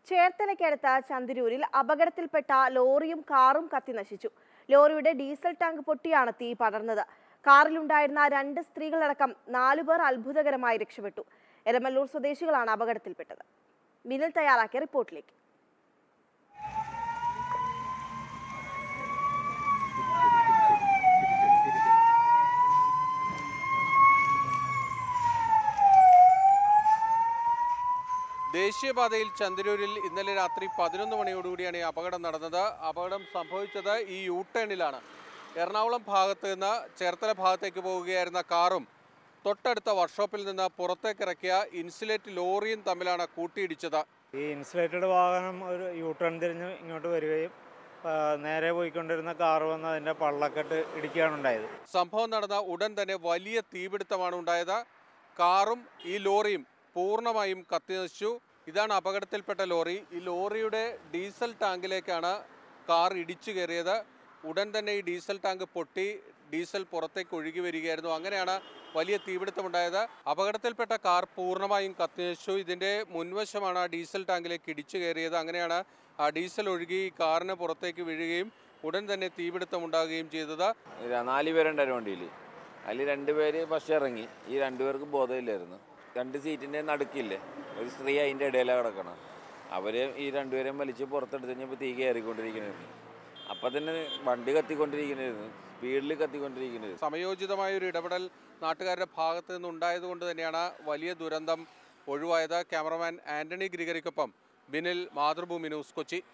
ചേർത്തലയ്ക്കടുത്ത ചന്തിരൂരിൽ അപകടത്തിൽപ്പെട്ട ലോറിയും കാറും കത്തിനശിച്ചു ലോറിയുടെ ഡീസൽ ടാങ്ക് പൊട്ടിയാണ് തീ പടർന്നത് കാറിലുണ്ടായിരുന്ന രണ്ട് സ്ത്രീകളടക്കം നാലുപേർ അത്ഭുതകരമായി രക്ഷപ്പെട്ടു എരമല്ലൂർ സ്വദേശികളാണ് അപകടത്തിൽപ്പെട്ടത് മിനിൽ തയ്യാറാക്കിയ റിപ്പോർട്ടിലേക്ക് ദേശീയപാതയിൽ ചന്ദ്രൂരിൽ ഇന്നലെ രാത്രി പതിനൊന്ന് മണിയോടുകൂടിയാണ് ഈ അപകടം നടന്നത് അപകടം സംഭവിച്ചത് ഈ യൂ ടേണിലാണ് എറണാകുളം ഭാഗത്ത് നിന്ന് ചേർത്തല ഭാഗത്തേക്ക് പോവുകയായിരുന്ന കാറും തൊട്ടടുത്ത വർക്ക്ഷോപ്പിൽ നിന്ന് പുറത്തേക്കിറക്കിയ ഇൻസുലേറ്റ് ലോറിയും തമ്മിലാണ് കൂട്ടിയിടിച്ചത് ഈ ഇൻസുലേറ്റഡ് വാഹനം ഒരു യൂ ടേൺ തിരിഞ്ഞ് ഇങ്ങോട്ട് വരികയും ആ, നേരെ പോയിക്കൊണ്ടിരുന്ന കാറ് വന്ന് അതിൻ്റെ പള്ളക്കെട്ട് ഇടിക്കുകയാണ് ഉണ്ടായത് സംഭവം നടന്ന ഉടൻ തന്നെ വലിയ തീപിടുത്തമാണ് ഉണ്ടായത് കാറും ഈ ലോറിയും പൂർണ്ണമായും കത്തിനശിച്ചു ഇതാണ് അപകടത്തിൽപ്പെട്ട ലോറി ഈ ലോറിയുടെ ഡീസൽ ടാങ്കിലേക്കാണ് കാർ ഇടിച്ചു കയറിയത് ഉടൻ തന്നെ ഈ ഡീസൽ ടാങ്ക് പൊട്ടി ഡീസൽ പുറത്തേക്ക് ഒഴുകി വരികയായിരുന്നു അങ്ങനെയാണ് വലിയ തീപിടുത്തമുണ്ടായത് അപകടത്തിൽപ്പെട്ട കാർ പൂർണ്ണമായും കത്തിനശിച്ചു ഇതിൻ്റെ മുൻവശമാണ് ആ ഡീസൽ ടാങ്കിലേക്ക് ഇടിച്ചു കയറിയത് അങ്ങനെയാണ് ആ ഡീസൽ ഒഴുകി ഈ കാറിന് പുറത്തേക്ക് വീഴുകയും ഉടൻ തന്നെ തീപിടുത്തം ഉണ്ടാകുകയും ചെയ്തത് ഇല്ല, നാല് പേരുണ്ടായിരുന്നു വണ്ടിയിൽ അതിൽ രണ്ട് പേര് ബസ് ഇറങ്ങി ഈ രണ്ടുപേർക്ക് ബോധമില്ലായിരുന്നു രണ്ട് സീറ്റിൻ്റെ നടുക്കില്ലേ ഒരു സ്ത്രീ അതിൻ്റെ ഇടയിലാണ് കിടക്കണം അവർ ഈ രണ്ടുപേരെയും വലിച്ച് പുറത്തെടുത്ത് കഴിഞ്ഞപ്പോൾ തീ കയറിക്കൊണ്ടിരിക്കണായിരുന്നു അപ്പം തന്നെ വണ്ടി കത്തിക്കൊണ്ടിരിക്കണായിരുന്നു സ്പീഡിൽ കത്തിക്കൊണ്ടിരിക്കണായിരുന്നു സമയോചിതമായ ഒരു ഇടപെടൽ നാട്ടുകാരുടെ ഭാഗത്ത് നിന്നുണ്ടായത് കൊണ്ട് തന്നെയാണ് വലിയ ദുരന്തം ഒഴിവായത് ക്യാമറമാൻ ആന്റണി ഗ്രിഗറിക്കൊപ്പം ബിനിൽ മാതൃഭൂമി ന്യൂസ് കൊച്ചി